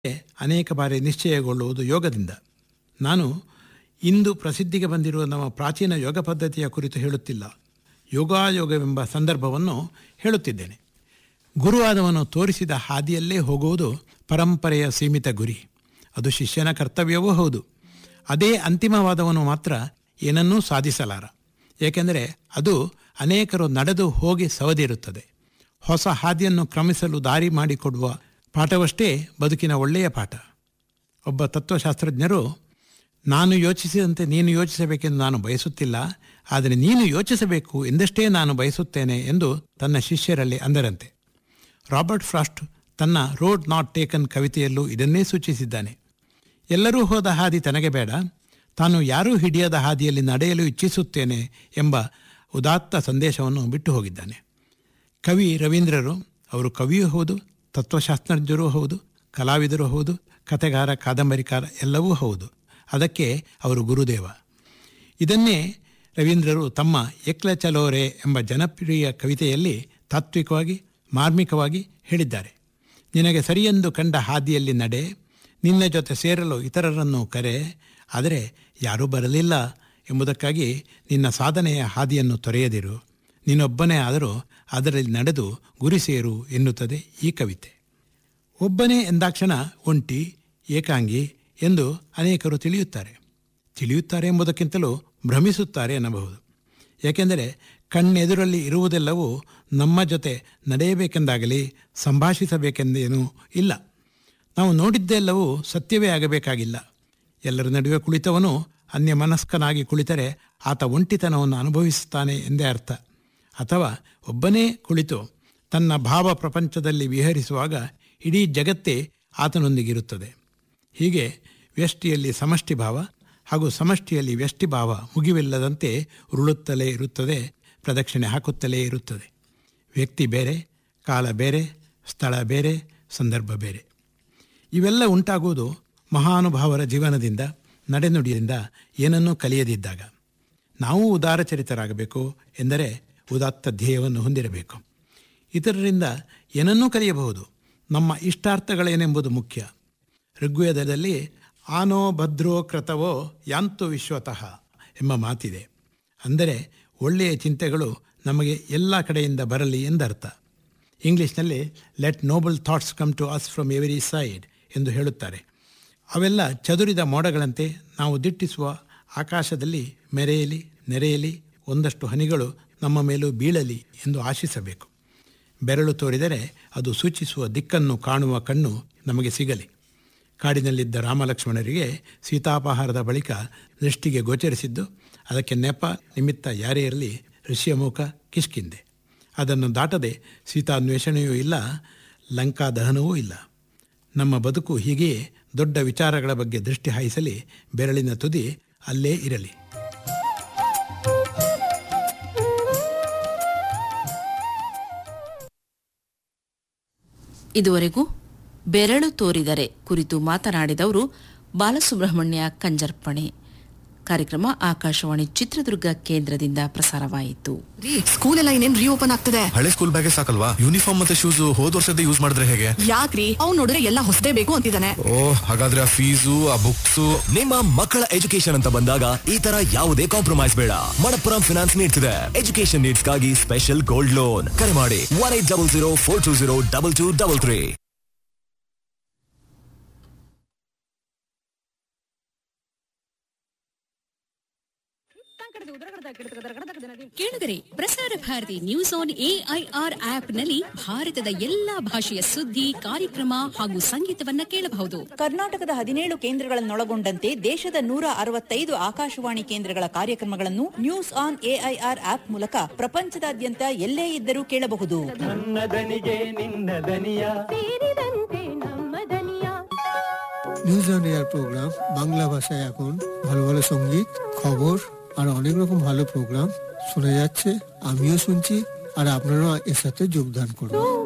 ಅನೇಕ ಬಾರಿ ನಿಶ್ಚಯಗೊಳ್ಳುವುದು ಯೋಗದಿಂದ ನಾನು ಇಂದು ಪ್ರಸಿದ್ಧಿಗೆ ಬಂದಿರುವ ನಮ್ಮ ಪ್ರಾಚೀನ ಯೋಗ ಪದ್ಧತಿಯ ಕುರಿತು ಹೇಳುತ್ತಿಲ್ಲ ಯೋಗಾಯೋಗವೆಂಬ ಸಂದರ್ಭವನ್ನು ಹೇಳುತ್ತಿದ್ದೇನೆ ಗುರುವಾದವನು ತೋರಿಸಿದ ಹಾದಿಯಲ್ಲೇ ಹೋಗುವುದು ಪರಂಪರೆಯ ಸೀಮಿತ ಗುರಿ ಅದು ಶಿಷ್ಯನ ಕರ್ತವ್ಯವೂ ಹೌದು ಅದೇ ಅಂತಿಮವಾದವನು ಮಾತ್ರ ಏನನ್ನೂ ಸಾಧಿಸಲಾರ ಏಕೆಂದರೆ ಅದು ಅನೇಕರು ನಡೆದು ಹೋಗಿ ಸವದಿರುತ್ತದೆ ಹೊಸ ಹಾದಿಯನ್ನು ಕ್ರಮಿಸಲು ದಾರಿ ಮಾಡಿಕೊಡುವ ಪಾಠವಷ್ಟೇ ಬದುಕಿನ ಒಳ್ಳೆಯ ಪಾಠ ಒಬ್ಬ ತತ್ವಶಾಸ್ತ್ರಜ್ಞರು ನಾನು ಯೋಚಿಸಿದಂತೆ ನೀನು ಯೋಚಿಸಬೇಕೆಂದು ನಾನು ಬಯಸುತ್ತಿಲ್ಲ ಆದರೆ ನೀನು ಯೋಚಿಸಬೇಕು ಎಂದಷ್ಟೇ ನಾನು ಬಯಸುತ್ತೇನೆ ಎಂದು ತನ್ನ ಶಿಷ್ಯರಲ್ಲಿ ಅಂದರಂತೆ ರಾಬರ್ಟ್ ಫ್ರಾಸ್ಟ್ ತನ್ನ ರೋಡ್ ನಾಟ್ ಟೇಕನ್ ಕವಿತೆಯಲ್ಲೂ ಇದನ್ನೇ ಸೂಚಿಸಿದ್ದಾನೆ ಎಲ್ಲರೂ ಹೋದ ಹಾದಿ ತನಗೆ ಬೇಡ ತಾನು ಯಾರೂ ಹಿಡಿಯದ ಹಾದಿಯಲ್ಲಿ ನಡೆಯಲು ಇಚ್ಛಿಸುತ್ತೇನೆ ಎಂಬ ಉದಾತ್ತ ಸಂದೇಶವನ್ನು ಬಿಟ್ಟು ಹೋಗಿದ್ದಾನೆ ಕವಿ ರವೀಂದ್ರರು ಅವರು ಕವಿಯೂ ಹೌದು ತತ್ವಶಾಸ್ತ್ರಜ್ಞರೂ ಹೌದು ಕಲಾವಿದರು ಹೌದು ಕಥೆಗಾರ ಕಾದಂಬರಿಕಾರ ಎಲ್ಲವೂ ಹೌದು ಅದಕ್ಕೆ ಅವರು ಗುರುದೇವ ಇದನ್ನೇ ರವೀಂದ್ರರು ತಮ್ಮ ಎಕ್ಲ ಚಲೋರೆ ಎಂಬ ಜನಪ್ರಿಯ ಕವಿತೆಯಲ್ಲಿ ತಾತ್ವಿಕವಾಗಿ ಮಾರ್ಮಿಕವಾಗಿ ಹೇಳಿದ್ದಾರೆ ನಿನಗೆ ಸರಿಯೆಂದು ಕಂಡ ಹಾದಿಯಲ್ಲಿ ನಡೆ ನಿನ್ನ ಜೊತೆ ಸೇರಲು ಇತರರನ್ನು ಕರೆ ಆದರೆ ಯಾರೂ ಬರಲಿಲ್ಲ ಎಂಬುದಕ್ಕಾಗಿ ನಿನ್ನ ಸಾಧನೆಯ ಹಾದಿಯನ್ನು ತೊರೆಯದಿರು ನೀನೊಬ್ಬನೇ ಆದರೂ ಅದರಲ್ಲಿ ನಡೆದು ಗುರಿ ಸೇರು ಎನ್ನುತ್ತದೆ ಈ ಕವಿತೆ ಒಬ್ಬನೇ ಎಂದಾಕ್ಷಣ ಒಂಟಿ ಏಕಾಂಗಿ ಎಂದು ಅನೇಕರು ತಿಳಿಯುತ್ತಾರೆ ತಿಳಿಯುತ್ತಾರೆ ಎಂಬುದಕ್ಕಿಂತಲೂ ಭ್ರಮಿಸುತ್ತಾರೆ ಎನ್ನಬಹುದು ಏಕೆಂದರೆ ಕಣ್ಣೆದುರಲ್ಲಿ ಇರುವುದೆಲ್ಲವೂ ನಮ್ಮ ಜೊತೆ ನಡೆಯಬೇಕೆಂದಾಗಲಿ ಸಂಭಾಷಿಸಬೇಕೆಂದೇನೂ ಇಲ್ಲ ನಾವು ನೋಡಿದ್ದೆಲ್ಲವೂ ಸತ್ಯವೇ ಆಗಬೇಕಾಗಿಲ್ಲ ಎಲ್ಲರ ನಡುವೆ ಕುಳಿತವನು ಅನ್ಯಮನಸ್ಕನಾಗಿ ಕುಳಿತರೆ ಆತ ಒಂಟಿತನವನ್ನು ಅನುಭವಿಸುತ್ತಾನೆ ಎಂದೇ ಅರ್ಥ ಅಥವಾ ಒಬ್ಬನೇ ಕುಳಿತು ತನ್ನ ಭಾವ ಪ್ರಪಂಚದಲ್ಲಿ ವಿಹರಿಸುವಾಗ ಇಡೀ ಜಗತ್ತೇ ಆತನೊಂದಿಗಿರುತ್ತದೆ ಹೀಗೆ ವ್ಯಷ್ಟಿಯಲ್ಲಿ ಸಮಷ್ಟಿ ಭಾವ ಹಾಗೂ ಸಮಷ್ಟಿಯಲ್ಲಿ ವ್ಯಷ್ಟಿ ಭಾವ ಮುಗಿವಿಲ್ಲದಂತೆ ಉರುಳುತ್ತಲೇ ಇರುತ್ತದೆ ಪ್ರದಕ್ಷಿಣೆ ಹಾಕುತ್ತಲೇ ಇರುತ್ತದೆ ವ್ಯಕ್ತಿ ಬೇರೆ ಕಾಲ ಬೇರೆ ಸ್ಥಳ ಬೇರೆ ಸಂದರ್ಭ ಬೇರೆ ಇವೆಲ್ಲ ಉಂಟಾಗುವುದು ಮಹಾನುಭಾವರ ಜೀವನದಿಂದ ನಡೆನುಡಿಯಿಂದ ಏನನ್ನೂ ಕಲಿಯದಿದ್ದಾಗ ನಾವು ಉದಾರಚರಿತರಾಗಬೇಕು ಎಂದರೆ ಉದಾತ್ತ ಧ್ಯೇಯವನ್ನು ಹೊಂದಿರಬೇಕು ಇತರರಿಂದ ಏನನ್ನೂ ಕಲಿಯಬಹುದು ನಮ್ಮ ಇಷ್ಟಾರ್ಥಗಳೇನೆಂಬುದು ಮುಖ್ಯ ಋಗ್ವೇದದಲ್ಲಿ ಆನೋ ಭದ್ರೋ ಕ್ರತವೋ ಯಾಂತು ವಿಶ್ವತಃ ಎಂಬ ಮಾತಿದೆ ಅಂದರೆ ಒಳ್ಳೆಯ ಚಿಂತೆಗಳು ನಮಗೆ ಎಲ್ಲ ಕಡೆಯಿಂದ ಬರಲಿ ಎಂದರ್ಥ ಇಂಗ್ಲೀಷ್ನಲ್ಲಿ let noble thoughts come to us from every side ಎಂದು ಹೇಳುತ್ತಾರೆ ಅವೆಲ್ಲ ಚದುರಿದ ಮೋಡಗಳಂತೆ ನಾವು ದಿಟ್ಟಿಸುವ ಆಕಾಶದಲ್ಲಿ ಮೆರೆಯಲಿ ನೆರೆಯಲಿ ಒಂದಷ್ಟು ಹನಿಗಳು ನಮ್ಮ ಮೇಲೂ ಬೀಳಲಿ ಎಂದು ಆಶಿಸಬೇಕು ಬೆರಳು ತೋರಿದರೆ ಅದು ಸೂಚಿಸುವ ದಿಕ್ಕನ್ನು ಕಾಣುವ ಕಣ್ಣು ನಮಗೆ ಸಿಗಲಿ ಕಾಡಿನಲ್ಲಿದ್ದ ರಾಮಲಕ್ಷ್ಮಣರಿಗೆ ಸೀತಾಪಹಾರದ ಬಳಿಕ ದೃಷ್ಟಿಗೆ ಗೋಚರಿಸಿದ್ದು ಅದಕ್ಕೆ ನೆಪ ನಿಮಿತ್ತ ಯಾರೇ ಇರಲಿ ಋಷ್ಯಮುಖ ಕಿಷ್ಕಿಂದೆ ಅದನ್ನು ದಾಟದೆ ಸೀತಾನ್ವೇಷಣೆಯೂ ಇಲ್ಲ ಲಂಕಾ ದಹನವೂ ಇಲ್ಲ ನಮ್ಮ ಬದುಕು ಹೀಗೆಯೇ ದೊಡ್ಡ ವಿಚಾರಗಳ ಬಗ್ಗೆ ದೃಷ್ಟಿ ಹಾಯಿಸಲಿ ಬೆರಳಿನ ತುದಿ ಅಲ್ಲೇ ಇರಲಿ ಇದುವರೆಗೂ ಬೆರಳು ತೋರಿದರೆ ಕುರಿತು ಮಾತನಾಡಿದವರು ಬಾಲಸುಬ್ರಹ್ಮಣ್ಯ ಕಂಜರ್ಪಣೆ ಕಾರ್ಯಕ್ರಮ ಆಕಾಶವಾಣಿ ಚಿತ್ರದುರ್ಗ ಕೇಂದ್ರದಿಂದ ಪ್ರಸಾರವಾಯಿತು ರೀ ಸ್ಕೂಲ್ ಎಲ್ಲ ಇನ್ನೇನ್ ರೀಓಪನ್ ಆಗ್ತದೆ ಹಳೆ ಸ್ಕೂಲ್ ಬ್ಯಾಗೆ ಸಾಕಲ್ವಾ ಯೂನಿಫಾರ್ಮ್ ಮತ್ತೆ ಶೂಸ್ ಹೋದ್ ವರ್ಷದ ಯೂಸ್ ಮಾಡಿದ್ರೆ ಹೇಗೆ ಯಾಕ್ರಿ ಅವ್ನ್ ನೋಡಿದ್ರೆ ಎಲ್ಲ ಹೊಸದೇ ಬೇಕು ಅಂತಿದ್ದಾನೆ ಓ ಹಾಗಾದ್ರೆ ಆ ಫೀಸು ಆ ಬುಕ್ಸು ನಿಮ್ಮ ಮಕ್ಕಳ ಎಜುಕೇಶನ್ ಅಂತ ಬಂದಾಗ ಈ ತರ ಯಾವುದೇ ಕಾಂಪ್ರಮೈಸ್ ಬೇಡ ಮಣಪ್ಪುರಂ ಫಿನಾನ್ಸ್ ನೀಡ್ತಿದೆ ಎಜುಕೇಶನ್ ನೀಡ್ಸ್ಗಾಗಿ ಸ್ಪೆಷಲ್ ಗೋಲ್ಡ್ ಲೋನ್ ಕರೆ ಮಾಡಿ one eight double zero four two zero double two double three ಕೇಳಿದರೆ Prasar Bharati news on AIR ಆಪ್ನಲ್ಲಿ ಭಾರತದ ಎಲ್ಲಾ ಭಾಷೆಯ ಸುದ್ದಿ ಕಾರ್ಯಕ್ರಮ ಹಾಗೂ ಸಂಗೀತವನ್ನ ಕೇಳಬಹುದು ಕರ್ನಾಟಕದ ಹದಿನೇಳು ಕೇಂದ್ರಗಳನ್ನೊಳಗೊಂಡಂತೆ ದೇಶದ ನೂರ ಅರವತ್ತೈದು ಆಕಾಶವಾಣಿ ಕೇಂದ್ರಗಳ ಕಾರ್ಯಕ್ರಮಗಳನ್ನು ನ್ಯೂಸ್ ಆನ್ ಎಐಆರ್ ಆಪ್ ಮೂಲಕ প্রಪಂಚದಾದ್ಯಂತ ಎಲ್ಲೇ ಇದ್ದರೂ ಕೇಳಬಹುದು ನನ್ನ দনিಗೆ ನಿನ್ನ দনিಯ news on air programme Bangla ভাষায় এখন ভালো ভালো সঙ্গীত খবর আর অনেক রকম ভালো প্রোগ্রাম শোনা যাচ্ছে আমিও শুনছি আর আপনারাও এর সাথে যোগদান করুন